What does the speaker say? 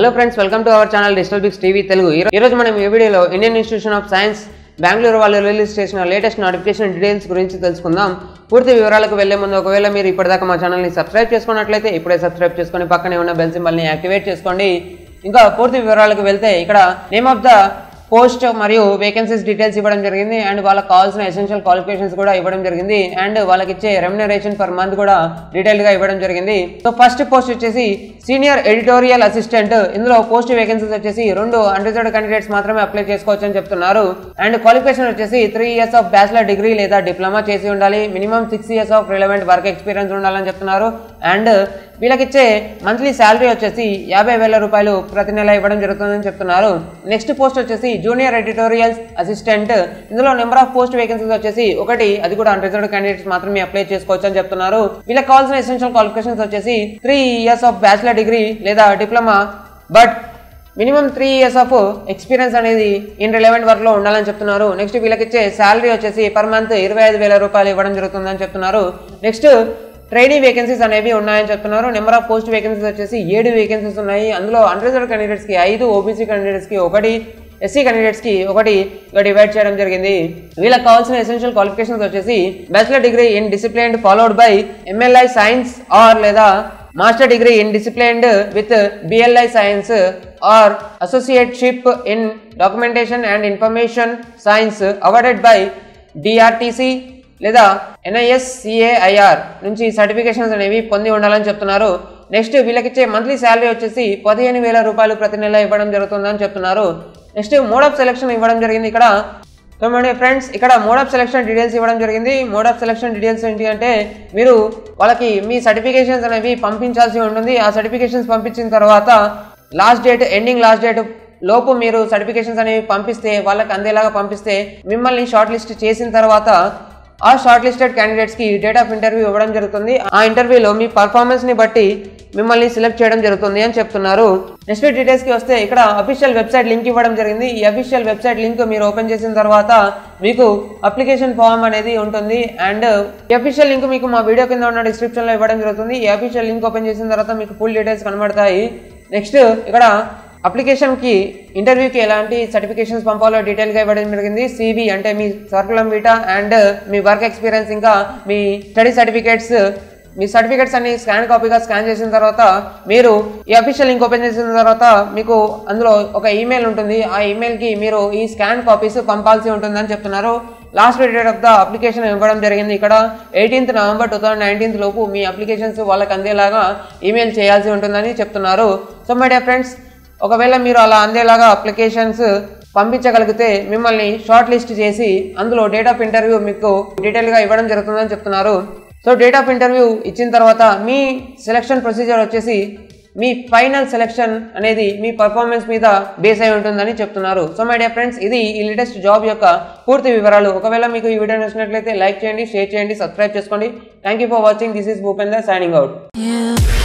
hello friends welcome to our channel digital Bix TV Telugu ఈ రో- ఈ రోజు మనం ఈ వీడియోలో Indian institution of science Bengaluru వాళ్ళు రిలీజ్ చేసిన లేటెస్ట్ నోటిఫికేషన్ డీటెయిల్స్ గురించి తెలుసుకుందాం పూర్తి వివరాలకు వెళ్లే ముందు ఒకవేళ మీరు ఇప్పటిదాకా మా ఛానల్ని సబ్స్క్రైబ్ చేసుకున్నట్లయితే ఇప్పుడే సబ్స్క్రైబ్ చేసుకొని పక్కనే ఉన్న బెల్ సింబల్ని యాక్టివేట్ చేసుకోండి ఇంకా పూర్తి వివరాలకు వెళ్తే ఇక్కడ నేమ్ ఆఫ్ ద పోస్ట్ మరియు వేకెన్సీస్ డీటెయిల్స్ ఇవ్వడం జరిగింది అండ్ వాళ్ళకి కావాల్సిన ఎసెన్షియల్ క్వాలిఫికేషన్స్ కూడా ఇవ్వడం జరిగింది అండ్ వాళ్ళకి ఇచ్చే రెమ్యునరేషన్ పర్ మంత్ కూడా డీటెయిల్ గా ఇవ్వడం జరిగింది సో ఫస్ట్ పోస్ట్ వచ్చేసి సీనియర్ ఎడిటోరియల్ అసిస్టెంట్ ఇందులో పోస్ట్ వేకెన్సీస్ వచ్చేసి రెండు అన్రిజర్వ్డ్ క్యాండిడేట్స్ మాత్రమే అప్లై చేసుకోవచ్చు అని చెప్తున్నారు అండ్ క్వాలిఫికేషన్ వచ్చేసి three years of bachelor degree లేదా డిప్లొమా చేసి ఉండాలి minimum six years of relevant work experience ఉండాలని చెప్తున్నారు అండ్ వీళ్ళకిచ్చే మంత్లీ శాలరీ వచ్చేసి యాభై వేల రూపాయలు ప్రతి నెల ఇవ్వడం జరుగుతుందని చెప్తున్నారు నెక్స్ట్ పోస్ట్ వచ్చేసి జూనియర్ ఎడిటోరియల్స్ అసిస్టెంట్ ఇందులో నెంబర్ ఆఫ్ పోస్ట్ వేకెన్సీస్ వచ్చేసి ఒకటి అది కూడా అన్రిజర్వ్డ్ క్యాండిడేట్స్ మాత్రమే అప్లై చేసుకోవచ్చు అని చెప్తున్నారు వీళ్ళకి కావాల్సిన ఎసెన్షియల్ క్వాలిఫికేషన్స్ వచ్చేసి three years of bachelor degree లేదా diploma but minimum three years of experience అనేది ఇన్ రిలవెంట్ వర్క్ లో ఉండాలని చెప్తున్నారు నెక్స్ట్ వీళ్ళకి ఇచ్చే శాలరీ వచ్చేసి పర్ మంత్ ఇరవై ఐదు వేల రూపాయలు ఇవ్వడం జరుగుతుందని చెప్తున్నారు నెక్స్ట్ ట్రైనీ వేకెన్సీస్ అనేవి ఉన్నాయని చెప్తున్నారు నెంబర్ ఆఫ్ పోస్ట్ వేకెన్సీస్ వచ్చేసి ఏడు వేకెన్సీస్ ఉన్నాయి అందులో అన్రిజర్వ్ క్యాండిడేట్స్ కి ఐదు ఓబీసీ క్యాండిడేట్స్ కి ఒకటి ఎస్సీ క్యాండిడేట్స్ కి ఒకటి డివైడ్ చేయడం జరిగింది వీళ్ళకి కావాల్సిన ఎసెన్షియల్ క్వాలిఫికేషన్స్ వచ్చేసి bachelor degree in discipline followed by MLI science or లేదా master degree in disciplined with BLI science or associateship in documentation and information science awarded by DRTC లేదా NIS సిఏఐఆర్ నుంచి సర్టిఫికేషన్స్ అనేవి పొంది ఉండాలని చెప్తున్నారు నెక్స్ట్ వీళ్ళకిచ్చే మంత్లీ శాలరీ వచ్చేసి పదిహేను వేల రూపాయలు ప్రతి నెల ఇవ్వడం జరుగుతుందని చెప్తున్నారు నెక్స్ట్ మోడ్ ఆఫ్ సెలక్షన్ ఇవ్వడం జరిగింది ఇక్కడ సో మరి ఫ్రెండ్స్ ఇక్కడ మోడ్ ఆఫ్ సెలక్షన్ డీటెయిల్స్ ఇవ్వడం జరిగింది మోడ్ ఆఫ్ సెలక్షన్ డీటెయిల్స్ ఏంటి అంటే మీరు వాళ్ళకి మీ సర్టిఫికేషన్స్ అనేవి పంపించాల్సి ఉంటుంది ఆ సర్టిఫికేషన్స్ పంపించిన తర్వాత last date ending last date లోపు మీరు సర్టిఫికేషన్స్ అనేవి పంపిస్తే వాళ్ళకి అందేలాగా పంపిస్తే మిమ్మల్ని షార్ట్ లిస్ట్ చేసిన తర్వాత ఆ షార్ట్ లిస్టెడ్ క్యాండిడేట్స్ కి డేట్ ఆఫ్ ఇంటర్వ్యూ ఇవ్వడం జరుగుతుంది ఆ ఇంటర్వ్యూలో మీ పర్ఫార్మెన్స్ ని బట్టి మిమ్మల్ని సెలెక్ట్ చేయడం జరుగుతుంది అని చెప్తున్నారు నెక్స్ట్ డీటెయిల్స్ కి వస్తే ఇక్కడ అఫీషియల్ వెబ్సైట్ లింక్ ఇవ్వడం జరిగింది ఈ అఫీషియల్ వెబ్సైట్ లింక్ మీరు ఓపెన్ చేసిన తర్వాత మీకు అప్లికేషన్ ఫామ్ అనేది ఉంటుంది అండ్ ఈ అఫీషియల్ లింక్ మీకు మా వీడియో కింద ఉన్న డిస్క్రిప్షన్ లో ఇవ్వడం జరుగుతుంది ఈ అఫీషియల్ లింక్ ఓపెన్ చేసిన తర్వాత మీకు ఫుల్ డీటెయిల్స్ కనబడతాయి నెక్స్ట్ ఇక్కడ అప్లికేషన్ కి ఇంటర్వ్యూకి ఎలాంటి సర్టిఫికేషన్స్ పంపాలో డీటెయిల్ గా ఇవ్వడం జరిగింది సివి అంటే మీ సర్కులం వీటా అండ్ మీ వర్క్ ఎక్స్పీరియన్స్ ఇంకా మీ స్టడీ సర్టిఫికేట్స్ మీ సర్టిఫికేట్స్ అన్ని స్కాన్ కాపీగా స్కాన్ చేసిన తర్వాత మీరు ఈ అఫీషియల్ లింక్ ఓపెన్ చేసిన తర్వాత మీకు అందులో ఒక ఈమెయిల్ ఉంటుంది ఆ ఈమెయిల్ కి మీరు ఈ స్కాన్ కాపీస్ పంపాల్సి ఉంటుందని చెప్తున్నారు last date of the application ఇవ్వడం జరిగింది ఇక్కడ eighteenth November two thousand nineteenth లోపు మీ అప్లికేషన్స్ వాళ్ళకి అందేలాగా ఈమెయిల్ చేయాల్సి ఉంటుందని చెప్తున్నారు సో మై డియర్ ఫ్రెండ్స్ ఒకవేళ మీరు అలా అందేలాగా అప్లికేషన్స్ పంపించగలిగితే మిమ్మల్ని షార్ట్ లిస్ట్ చేసి అందులో డేట్ ఆఫ్ ఇంటర్వ్యూ మీకు డీటెయిల్గా ఇవ్వడం జరుగుతుందని చెప్తున్నారు సో డేట్ ఆఫ్ ఇంటర్వ్యూ ఇచ్చిన తర్వాత మీ సెలక్షన్ ప్రొసీజర్ వచ్చేసి మీ ఫైనల్ సెలక్షన్ అనేది మీ పర్ఫార్మెన్స్ మీద బేస్ అయి ఉంటుందని చెప్తున్నారు సో మై డియర్ ఫ్రెండ్స్ ఇది ఈ లేటెస్ట్ జాబ్ యొక్క పూర్తి వివరాలు ఒకవేళ మీకు ఈ వీడియో నచ్చినట్లయితే లైక్ చేయండి షేర్ చేయండి సబ్స్క్రైబ్ చేసుకోండి thank you for watching this is Bhupender signing out You